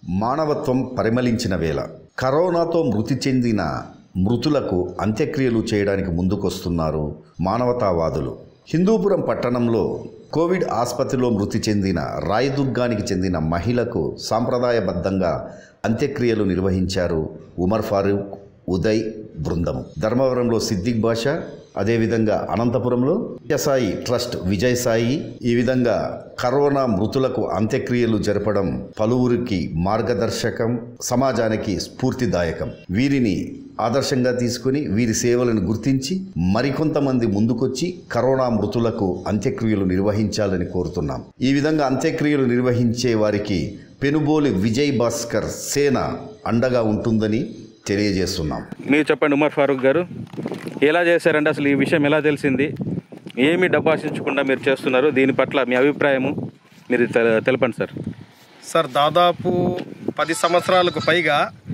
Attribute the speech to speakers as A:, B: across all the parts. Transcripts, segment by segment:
A: మానవత్వం పరిమళించిన వేళ కరోనాతో మృతి చెందిన మృతులకు అంత్యక్రియలు చేయడానికి ముందుకొస్తున్నారు మానవతావాదులు హిందూపురం పట్టణంలో కోవిడ్ ఆసుపత్రిలో మృతి చెందిన రాయదుర్గానికి చెందిన మహిళకు సాంప్రదాయబద్ధంగా అంత్యక్రియలు నిర్వహించారు ఉమర్ ఫారూక్ ఉదయ్ బృందము ధర్మవరంలో సిద్దిక్ బాషా అదేవిధంగా అనంతపురంలో సాయి ట్రస్ట్ విజయ్ సాయి ఈ విధంగా కరోనా మృతులకు అంత్యక్రియలు జరపడం పలువురికి మార్గదర్శకం సమాజానికి స్ఫూర్తిదాయకం వీరిని ఆదర్శంగా తీసుకుని వీరి సేవలను గుర్తించి మరికొంతమంది ముందుకొచ్చి కరోనా మృతులకు అంత్యక్రియలు నిర్వహించాలని కోరుతున్నాం ఈ విధంగా అంత్యక్రియలు నిర్వహించే వారికి పెనుబోలి విజయ్ భాస్కర్ సేన అండగా ఉంటుందని తెలియజేస్తున్నాం
B: మీరు చెప్పండి ఉమర్ ఫారూక్ గారు ఎలా చేశారంటే అసలు ఈ విషయం ఎలా తెలిసింది ఏమి డబ్బు ఆశించకుండా మీరు చేస్తున్నారు దీని పట్ల మీ అభిప్రాయము మీరు తెల- తెలపండి సార్
C: సార్ దాదాపు పది సంవత్సరాలకు పైగా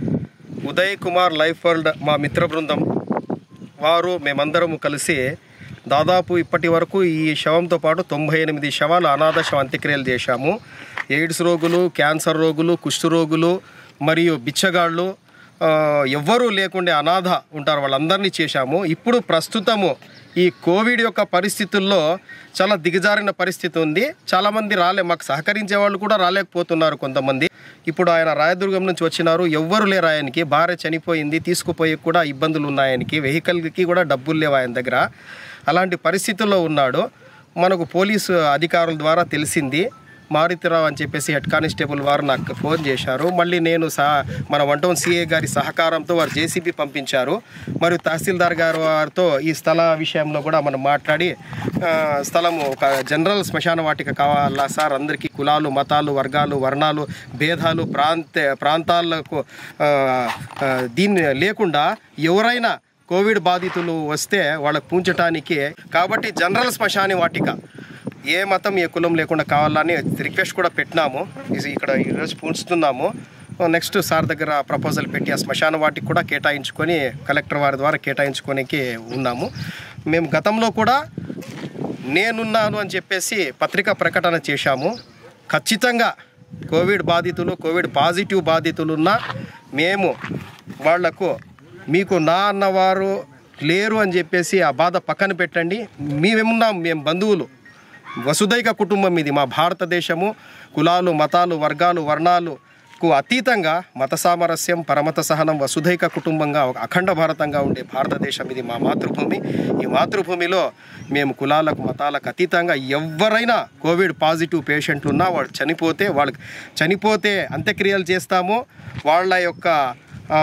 C: ఉదయ్ కుమార్ లైఫ్ వరల్డ్ మా మిత్ర బృందం వారు మేమందరము కలిసి దాదాపు ఇప్పటి వరకు ఈ శవంతో పాటు తొంభై ఎనిమిది శవాలు అనాథ శవ అంత్యక్రియలు చేశాము ఎయిడ్స్ రోగులు క్యాన్సర్ రోగులు కుష్టు రోగులు మరియు బిచ్చగాళ్ళు ఆ, ఎవ్వరూ లేకుండే అనాథ ఉంటారు వాళ్ళందరినీ చేశాము ఇప్పుడు ప్రస్తుతము ఈ కోవిడ్ యొక్క పరిస్థితుల్లో చాలా దిగజారిన పరిస్థితి ఉంది చాలామంది రాలే మాకు సహకరించే వాళ్ళు కూడా రాలేకపోతున్నారు కొంతమంది ఇప్పుడు ఆయన రాయదుర్గం నుంచి వచ్చినారు ఎవ్వరు లేరు ఆయనకి భార్య చనిపోయింది తీసుకుపోయి కూడా ఇబ్బందులు ఉన్నాయి ఆయనకి వెహికల్కి కూడా డబ్బులు లేవు ఆయన దగ్గర అలాంటి పరిస్థితుల్లో ఉన్నాడు మనకు పోలీసు అధికారుల ద్వారా తెలిసింది మారుతిరావు అని చెప్పేసి హెడ్ కానిస్టేబుల్ వారు నాకు ఫోన్ చేశారు మళ్ళీ నేను సహ మన వంటోన్ సిఏ గారి సహకారంతో వారు జేసీబీ పంపించారు మరియు తహసీల్దార్ గారు వారితో ఈ స్థల విషయంలో కూడా మనం మాట్లాడి ఆ, స్థలము ఒక జనరల్ శ్మశాన వాటిక కావాలా సార్ అందరికీ కులాలు మతాలు వర్గాలు వర్ణాలు భేదాలు ప్రాంత ప్రాంతాలకు ఆ, ఆ, దీన్ని లేకుండా ఎవరైనా కోవిడ్ బాధితులు వస్తే వాళ్ళకు పూంచటానికి కాబట్టి జనరల్ శ్మశాని వాటిక ఏ మతం ఏ కులం లేకుండా కావాలని రిక్వెస్ట్ కూడా పెట్టినాము ఇది ఇక్కడ ఈరోజు పూడుస్తున్నాము నెక్స్ట్ సార్ దగ్గర ప్రపోజల్ పెట్టి ఆ శ్మశాన వాటికి కూడా కేటాయించుకొని కలెక్టర్ వారి ద్వారా కేటాయించుకోనికి ఉన్నాము మేము గతంలో కూడా నేనున్నాను అని చెప్పేసి పత్రికా ప్రకటన చేశాము ఖచ్చితంగా కోవిడ్ బాధితులు కోవిడ్ పాజిటివ్ బాధితులున్న మేము వాళ్లకు మీకు నా అన్నవారు లేరు అని చెప్పేసి ఆ బాధ పక్కన పెట్టండి మేమేమున్నాం మేము బంధువులు వసుదైక కుటుంబం ఇది మా భారతదేశము కులాలు మతాలు వర్గాలు వర్ణాలకు అతీతంగా మత సామరస్యం పరమత సహనం వసుదైక కుటుంబంగా ఒక అఖండ భారతంగా ఉండే భారతదేశం ఇది మా మాతృభూమి ఈ మాతృభూమిలో మేము కులాలకు మతాలకు అతీతంగా ఎవరైనా కోవిడ్ పాజిటివ్ పేషెంట్లు ఉన్నా వాళ్ళు చనిపోతే వాళ్ళకి చనిపోతే అంత్యక్రియలు చేస్తాము వాళ్ళ యొక్క ఆ,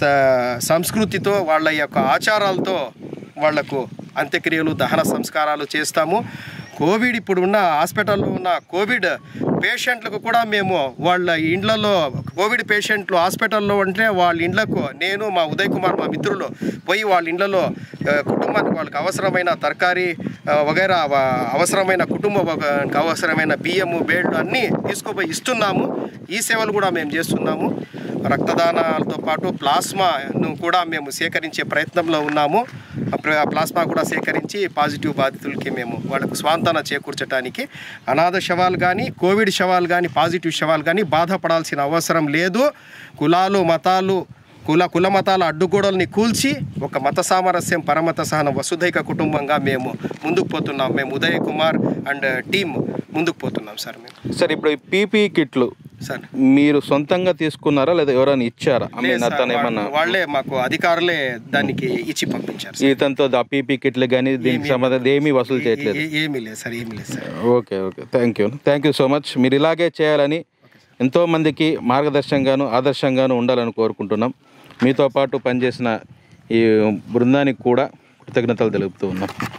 C: స- సంస్కృతితో వాళ్ళ యొక్క ఆచారాలతో వాళ్లకు అంత్యక్రియలు దహన సంస్కారాలు చేస్తాము కోవిడ్ ఇప్పుడు ఉన్న హాస్పిటల్లో ఉన్న కోవిడ్ పేషెంట్లకు కూడా మేము వాళ్ళ ఇండ్లలో కోవిడ్ పేషెంట్లు హాస్పిటల్లో ఉంటే వాళ్ళ ఇండ్లకు నేను మా ఉదయ్ కుమార్ మా మిత్రులు పోయి వాళ్ళ ఇండ్లలో ఆ, కుటుంబానికి వాళ్ళకి అవసరమైన తరకారీ ఆ, వగైరా వ- అవసరమైన కుటుంబ వర్గానికి అవసరమైన బియ్యము బేళ్ళు అన్నీ తీసుకుపోయి ఇస్తున్నాము ఈ సేవలు కూడా మేము చేస్తున్నాము రక్తదానాలతో పాటు ప్లాస్మాను కూడా మేము సేకరించే ప్రయత్నంలో ఉన్నాము ఆ ప్ర- ఆ ప్లాస్మా కూడా సేకరించి పాజిటివ్ బాధితులకి మేము వాళ్ళకు స్వాంతన చేకూర్చడానికి అనాథ శవాలు కానీ కోవిడ్ శవాలు కానీ పాజిటివ్ శవాలు కానీ బాధపడాల్సిన అవసరం లేదు కులాలు మతాలు కుల కుల మతాల అడ్డుగోడల్ని కూల్చి ఒక మత సామరస్యం పరమత సహన వసుధైక కుటుంబంగా మేము ముందుకు పోతున్నాం మేము ఉదయ్ కుమార్ అండ్ టీమ్ ముందుకు పోతున్నాం సార్ మేము
B: సార్ ఇప్పుడు ఈ పీపీ కిట్లు
C: సార్
B: మీరు సొంతంగా తీసుకున్నారా లేదా ఎవరైనా ఇచ్చారా I mean,
C: లేదు సార్,
B: అతను ఏమన్నా
C: వాళ్ళు- వాళ్ళే మాకు అధికారులే దానికి ఇచ్చి పంపించారు సార్.
B: ఇతనితో ఆ పీపీ కిట్లు కానీ దీనికి సంబంధించి ఏమీ వసూలు చేయట్లేదు
C: ఏ- ఏమీ లేదు సార్ ఏమీ లేదు sir
B: okay okay thank you thank you so much మీరు ఇలాగే చేయాలని ఎంతోమందికి మార్గదర్శకంగాను ఆదర్శంగాను ఉండాలని కోరుకుంటున్నాం మీతో పాటు పనిచేసిన ఈ బృందానికి కూడా కృతజ్ఞతలు తెలుపుతూ ఉన్నాం